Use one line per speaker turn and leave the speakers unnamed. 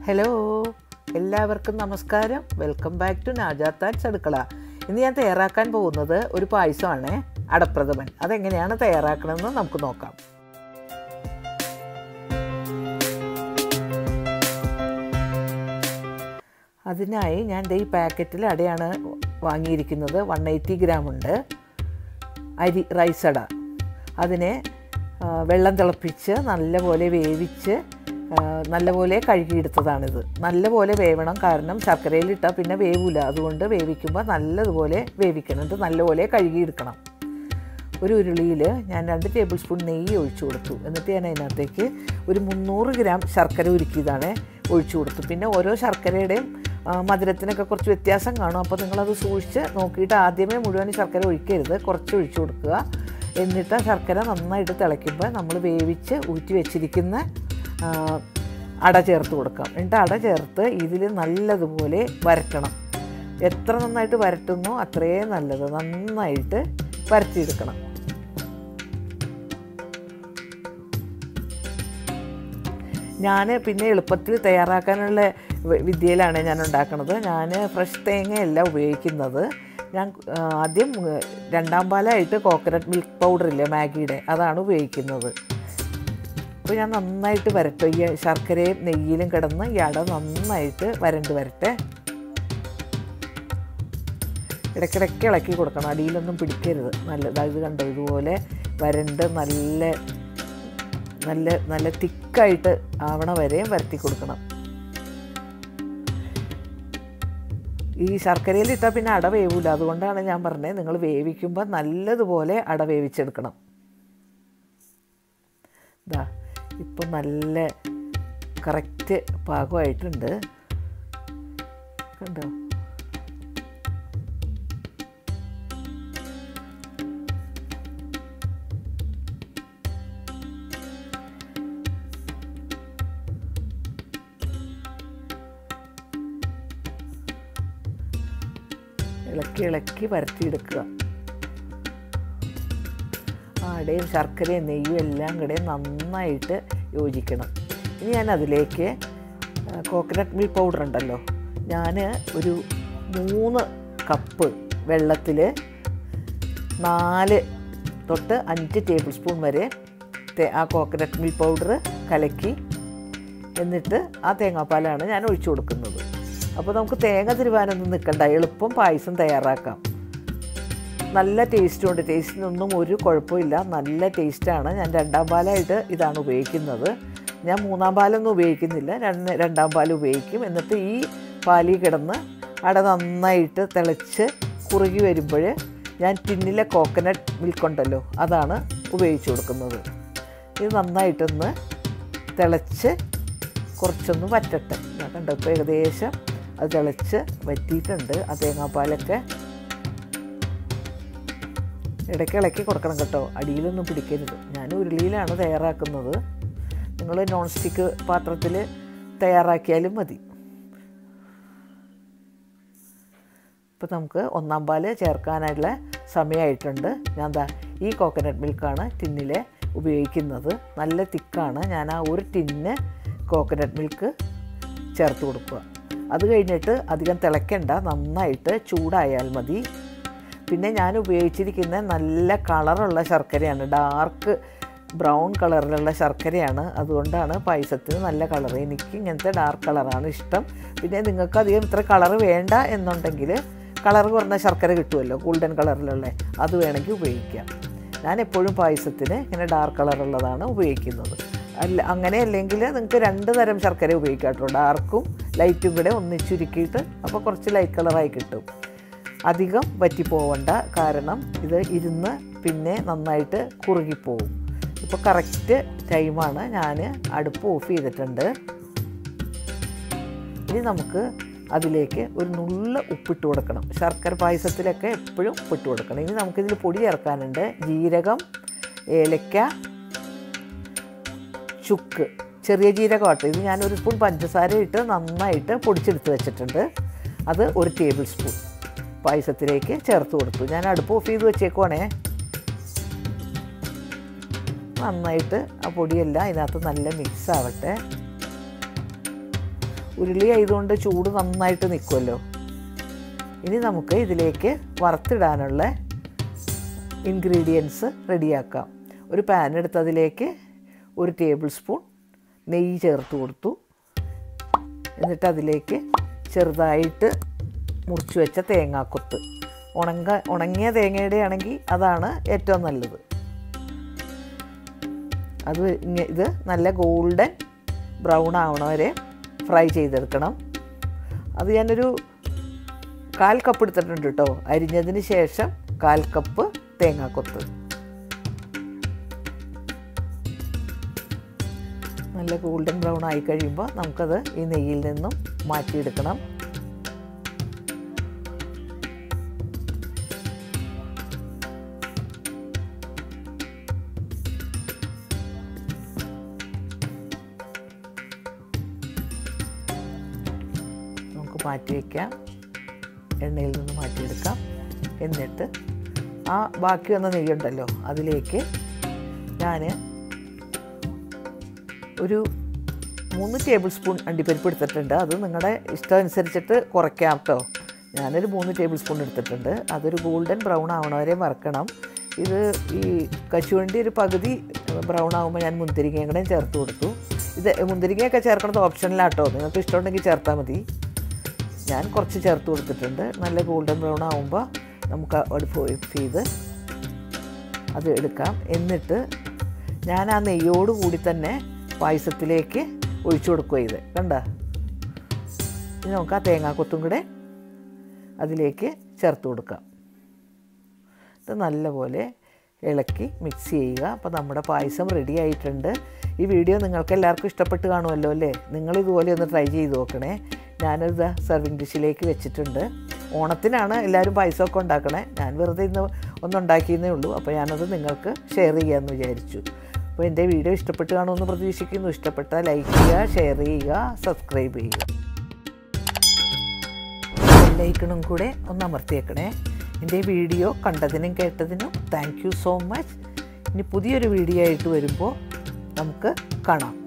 hello എല്ലാവർക്കും നമസ്കാരം welcome back to നാജാത്താൻസ് അടുക്കള ഇന്ന് ഞാൻ തയ്യാറാക്കാൻ പോകുന്നത് ഒരു പായസമാണ് അടപ്രഥമൻ അതെങ്ങനെയാണ് തയ്യാറാക്കണമെന്ന് നമുക്ക് നോക്കാം അതിനായി ഞാൻ ദേ ഈ പാക്കറ്റിൽ അടയാണ് വാങ്ങിയിരിക്കുന്നത് വൺ എയ്റ്റി ഗ്രാം ഉണ്ട് അരി റൈസ് അട അതിനെ ആ, വെള്ളം തിളപ്പിച്ച് നല്ലപോലെ വേവിച്ച് ആ, നല്ലപോലെ കഴുകിയെടുത്തതാണിത് നല്ലപോലെ വേവണം കാരണം ശർക്കരയിലിട്ടാൽ പിന്നെ വേവില്ല അതുകൊണ്ട് വേവിക്കുമ്പോൾ നല്ലതുപോലെ വേവിക്കണം ഇത് നല്ലപോലെ കഴുകിയെടുക്കണം ഒരു ഉരുളിയിൽ ഞാൻ രണ്ട് ടേബിൾ സ്പൂൺ നെയ്യ് ഒഴിച്ചു കൊടുത്തു എന്നിട്ട് ഞാൻ അതിനകത്തേക്ക് ഒരു മുന്നൂറ് ഗ്രാം ശർക്കര ഉരുക്കിയതാണ് ഒഴിച്ചു കൊടുത്തു പിന്നെ ഓരോ ശർക്കരയുടെയും ആ, മധുരത്തിനൊക്കെ കുറച്ച് വ്യത്യാസം കാണും അപ്പോൾ നിങ്ങളത് സൂക്ഷിച്ച് നോക്കിയിട്ട് ആദ്യമേ മുഴുവൻ ശർക്കര ഒഴിക്കരുത് കുറച്ച് ഒഴിച്ചു കൊടുക്കുക എന്നിട്ട് ആ ശർക്കര നന്നായിട്ട് തിളയ്ക്കുമ്പോൾ നമ്മൾ വേവിച്ച് ഊറ്റി വെച്ചിരിക്കുന്ന ആ, അട ചേർത്ത് കൊടുക്കാം എന്നിട്ട് അട ചേർത്ത് ഇതിൽ നല്ലതുപോലെ വരട്ടണം എത്ര നന്നായിട്ട് വരട്ടുന്നോ അത്രയും നല്ലത് നന്നായിട്ട് വരട്ടിയെടുക്കണം ഞാൻ പിന്നെ എളുപ്പത്തിൽ തയ്യാറാക്കാനുള്ള വി- വിദ്യയിലാണ് ഞാൻ ഉണ്ടാക്കുന്നത് ഞാൻ ഫ്രഷ് തേങ്ങയല്ല ഉപയോഗിക്കുന്നത് ഞാൻ ആ, ആദ്യം ആ, രണ്ടാം പാലായിട്ട് കോക്കനട്ട് മിൽക്ക് പൗഡറില്ലേ മാഗിയുടെ അതാണ് ഉപയോഗിക്കുന്നത് അപ്പോൾ ഞാൻ നന്നായിട്ട് വരട്ടെ ഈ ശർക്കരയും നെയ്യിലും കിടന്ന് ഈ അട നന്നായിട്ട് വരണ്ട് വരട്ടെ ഇടയ്ക്കിടയ്ക്ക് ഇളക്കി കൊടുക്കണം അടിയിലൊന്നും പിടിക്കരുത് നല്ല ഇത് കണ്ടോ ഇതുപോലെ വരണ്ട് നല്ല നല്ല നല്ല തിക്കായിട്ട് ആവണ വരെയും വരട്ടി കൊടുക്കണം ഈ ശർക്കരയിൽ ഇട്ടാൽ പിന്നെ അട വേവില്ല അതുകൊണ്ടാണ് ഞാൻ പറഞ്ഞത് നിങ്ങൾ വേവിക്കുമ്പോൾ നല്ലതുപോലെ അട വേവിച്ചെടുക്കണം ഇതാ ഇപ്പം നല്ല കറക്റ്റ് പാകമായിട്ടുണ്ട് കണ്ടോ ഇളക്കി ഇളക്കി വരട്ടിയെടുക്കുക ആ അടയും ശർക്കരയും നെയ്യും എല്ലാം കൂടെ നന്നായിട്ട് യോജിക്കണം ഇനി ഞാൻ അതിലേക്ക് കോക്കനട്ട് മിൽക്ക് പൗഡർ ഉണ്ടല്ലോ ഞാൻ ഒരു മൂന്ന് കപ്പ് വെള്ളത്തിൽ നാല് തൊട്ട് അഞ്ച് ടേബിൾ സ്പൂൺ വരെ തേ- ആ കോക്കനട്ട് മിൽക്ക് പൗഡർ കലക്കി എന്നിട്ട് ആ തേങ്ങാപ്പാലാണ് ഞാൻ ഒഴിച്ചു കൊടുക്കുന്നത് അപ്പോൾ നമുക്ക് തേങ്ങ തിരുവാനൊന്നും നിൽക്കണ്ട എളുപ്പം പായസം തയ്യാറാക്കാം നല്ല ടേസ്റ്റും ഉണ്ട് ടേസ്റ്റിനൊന്നും ഒരു കുഴപ്പമില്ല നല്ല ടേസ്റ്റാണ് ഞാൻ രണ്ടാം പാലായിട്ട് ഇതാണ് ഉപയോഗിക്കുന്നത് ഞാൻ മൂന്നാം പാലൊന്നും ഉപയോഗിക്കുന്നില്ല രണ്ട് രണ്ടാം പാൽ ഉപയോഗിക്കും എന്നിട്ട് ഈ പാലിൽ കിടന്ന് അട നന്നായിട്ട് തിളച്ച് കുറുകി വരുമ്പോൾ ഞാൻ ടിന്നിലെ കോക്കനട്ട് മിൽക്ക് ഉണ്ടല്ലോ അതാണ് ഉപയോഗിച്ച് കൊടുക്കുന്നത് ഇത് നന്നായിട്ടൊന്ന് തിളച്ച് കുറച്ചൊന്ന് വറ്റട്ടെ ഞാൻ കണ്ടോ ഇപ്പോൾ ഏകദേശം അത് തിളച്ച് വറ്റിയിട്ടുണ്ട് ആ തേങ്ങാപ്പാലൊക്കെ ഇടയ്ക്ക് ഇളക്കി കൊടുക്കണം കേട്ടോ അടിയിലൊന്നും പിടിക്കരുത് ഞാൻ ഉരുളിയിലാണ് തയ്യാറാക്കുന്നത് നിങ്ങൾ നോൺ സ്റ്റിക്ക് പാത്രത്തിൽ തയ്യാറാക്കിയാലും മതി ഇപ്പോൾ നമുക്ക് ഒന്നാം പാല് ചേർക്കാനുള്ള സമയമായിട്ടുണ്ട് ഞാൻ ദാ ഈ കോക്കനട്ട് മിൽക്കാണ് ടിന്നിലെ ഉപയോഗിക്കുന്നത് നല്ല തിക്കാണ് ഞാൻ ആ ഒരു ടിന്ന് കോക്കനട്ട് മിൽക്ക് ചേർത്ത് കൊടുക്കുക അത് കഴിഞ്ഞിട്ട് അധികം തിളയ്ക്കണ്ട നന്നായിട്ട് ചൂടായാൽ മതി പിന്നെ ഞാൻ ഉപയോഗിച്ചിരിക്കുന്ന നല്ല കളറുള്ള ശർക്കരയാണ് ഡാർക്ക് ബ്രൗൺ കളറിലുള്ള ശർക്കരയാണ് അതുകൊണ്ടാണ് പായസത്തിന് നല്ല കളർ എനിക്ക് ഇങ്ങനത്തെ ഡാർക്ക് കളറാണ് ഇഷ്ടം പിന്നെ നിങ്ങൾക്ക് അധികം ഇത്ര കളർ വേണ്ട എന്നുണ്ടെങ്കിൽ കളർ കുറഞ്ഞ ശർക്കര കിട്ടുമല്ലോ ഗോൾഡൻ കളറിലുള്ള അത് വേണമെങ്കിൽ ഉപയോഗിക്കാം ഞാൻ എപ്പോഴും പായസത്തിന് ഇങ്ങനെ ഡാർക്ക് കളറുള്ളതാണ് ഉപയോഗിക്കുന്നത് അല്ല അങ്ങനെ അല്ലെങ്കിൽ നിങ്ങൾക്ക് രണ്ട് തരം ശർക്കര ഉപയോഗിക്കാം കേട്ടോ ഡാർക്കും ലൈറ്റും കൂടെ ഒന്നിച്ചുരുക്കിയിട്ട് അപ്പോൾ കുറച്ച് ലൈറ്റ് കളറായി കിട്ടും അധികം വറ്റിപ്പോവണ്ട കാരണം ഇത് ഇരുന്ന് പിന്നെ നന്നായിട്ട് കുറുകിപ്പോവും ഇപ്പോൾ കറക്റ്റ് ടൈമാണ് ഞാൻ അടുപ്പ് ഓഫ് ചെയ്തിട്ടുണ്ട് ഇനി നമുക്ക് അതിലേക്ക് ഒരു നുള്ള ഉപ്പിട്ട് കൊടുക്കണം ശർക്കര പായസത്തിലൊക്കെ എപ്പോഴും ഉപ്പിട്ട് കൊടുക്കണം ഇനി നമുക്കിതിൽ പൊടി ചേർക്കാനുണ്ട് ജീരകം ഏലക്ക ചുക്ക് ചെറിയ ജീരകമാട്ടോ ഇത് ഞാൻ ഒരു സ്പൂൺ പഞ്ചസാര ഇട്ട് നന്നായിട്ട് പൊടിച്ചെടുത്ത് വെച്ചിട്ടുണ്ട് അത് ഒരു ടേബിൾ സ്പൂൺ പായസത്തിലേക്ക് ചേർത്ത് കൊടുത്തു ഞാൻ അടുപ്പ് ഓഫ് ചെയ്ത് വെച്ചേക്കുവാണേ നന്നായിട്ട് ആ പൊടിയെല്ലാം അതിനകത്ത് നല്ല മിക്സ് ആവട്ടെ ഉരുളി ആയതുകൊണ്ട് ചൂട് നന്നായിട്ട് നിൽക്കുമല്ലോ ഇനി നമുക്ക് ഇതിലേക്ക് വറുത്തിടാനുള്ള ഇൻഗ്രീഡിയൻസ് റെഡിയാക്കാം ഒരു പാൻ എടുത്ത് അതിലേക്ക് ഒരു ടേബിൾ സ്പൂൺ നെയ്യ് ചേർത്ത് കൊടുത്തു എന്നിട്ട് അതിലേക്ക് ചെറുതായിട്ട് മുറിച്ച് വെച്ച തേങ്ങാക്കൊത്ത് ഉണങ്ങ ഉണങ്ങിയ തേങ്ങയുടെ ആണെങ്കിൽ അതാണ് ഏറ്റവും നല്ലത് അത് ഇങ്ങ ഇത് നല്ല ഗോൾഡൻ ബ്രൗൺ ആവണ വരെ ഫ്രൈ ചെയ്തെടുക്കണം അത് ഞാനൊരു കാൽ കപ്പ് എടുത്തിട്ടുണ്ട് കേട്ടോ അരിഞ്ഞതിന് ശേഷം കാൽ കപ്പ് തേങ്ങാക്കൊത്ത് നല്ല ഗോൾഡൻ ബ്രൗൺ ആയി കഴിയുമ്പോൾ നമുക്കത് ഈ നെയ്യിൽ നിന്നും മാറ്റിയെടുക്കണം നമുക്ക് മാറ്റി വയ്ക്കാം എണ്ണയിൽ നിന്ന് മാറ്റിയെടുക്കാം എന്നിട്ട് ആ ബാക്കി വന്ന നെയ്യുണ്ടല്ലോ അതിലേക്ക് ഞാൻ ഒരു മൂന്ന് ടേബിൾ സ്പൂൺ അണ്ടിപ്പരിപ്പ് എടുത്തിട്ടുണ്ട് അത് നിങ്ങളുടെ ഇഷ്ടം അനുസരിച്ചിട്ട് കുറയ്ക്കാം കേട്ടോ ഞാനൊരു മൂന്ന് ടേബിൾ സ്പൂൺ എടുത്തിട്ടുണ്ട് അതൊരു ഗോൾഡൻ ബ്രൗൺ ആവണ വരെ വറുക്കണം ഇത് ഈ കശുവണ്ടി ഒരു പകുതി ബ്രൗൺ ആകുമ്പോൾ ഞാൻ മുന്തിരിങ്ങയും കൂടെ ചേർത്ത് കൊടുത്തു ഇത് മുന്തിരിങ്ങയൊക്കെ ചേർക്കണത് ഓപ്ഷനിലാട്ടോ നിങ്ങൾക്ക് ഇഷ്ടമുണ്ടെങ്കിൽ ചേർത്താൽ മതി ഞാൻ കുറച്ച് ചേർത്ത് കൊടുത്തിട്ടുണ്ട് നല്ല ഗോൾഡൻ ബ്രൗൺ ആകുമ്പോൾ നമുക്ക് അടുപ്പ് ഓഫ് ചെയ്ത് അത് എടുക്കാം എന്നിട്ട് ഞാൻ ആ നെയ്യോട് കൂടി തന്നെ പായസത്തിലേക്ക് ഒഴിച്ചു കൊടുക്കുക ഇത് കണ്ട ഇനി നമുക്ക് ആ തേങ്ങാക്കൊത്തും കൂടെ അതിലേക്ക് ചേർത്ത് കൊടുക്കാം ഇത് നല്ലപോലെ ഇളക്കി മിക്സ് ചെയ്യുക അപ്പോൾ നമ്മുടെ പായസം റെഡി ആയിട്ടുണ്ട് ഈ വീഡിയോ നിങ്ങൾക്ക് എല്ലാവർക്കും ഇഷ്ടപ്പെട്ട് കാണുമല്ലോ അല്ലേ നിങ്ങൾ ഇതുപോലെ ഒന്ന് ട്രൈ ചെയ്ത് നോക്കണേ ഞാനിത് സെർവിങ് ഡിഷിലേക്ക് വെച്ചിട്ടുണ്ട് ഓണത്തിനാണ് എല്ലാവരും പായസമൊക്കെ ഉണ്ടാക്കണേ ഞാൻ വെറുതെ ഇന്ന് ഒന്നുണ്ടാക്കിയെന്നേ ഉള്ളൂ അപ്പോൾ ഞാനത് നിങ്ങൾക്ക് ഷെയർ ചെയ്യാമെന്ന് വിചാരിച്ചു അപ്പോൾ എൻ്റെ വീഡിയോ ഇഷ്ടപ്പെട്ട് കാണുമെന്ന് പ്രതീക്ഷിക്കുന്നു ഇഷ്ടപ്പെട്ടാൽ ലൈക്ക് ചെയ്യുക ഷെയർ ചെയ്യുക സബ്സ്ക്രൈബ് ചെയ്യുക ബെല്ലൈക്കണും കൂടെ ഒന്ന് അമർത്തിയേക്കണേ എൻ്റെ വീഡിയോ കണ്ടതിനും കേട്ടതിനും താങ്ക് യു സോ മച്ച് ഇനി പുതിയൊരു വീഡിയോ ആയിട്ട് വരുമ്പോൾ നമുക്ക് കാണാം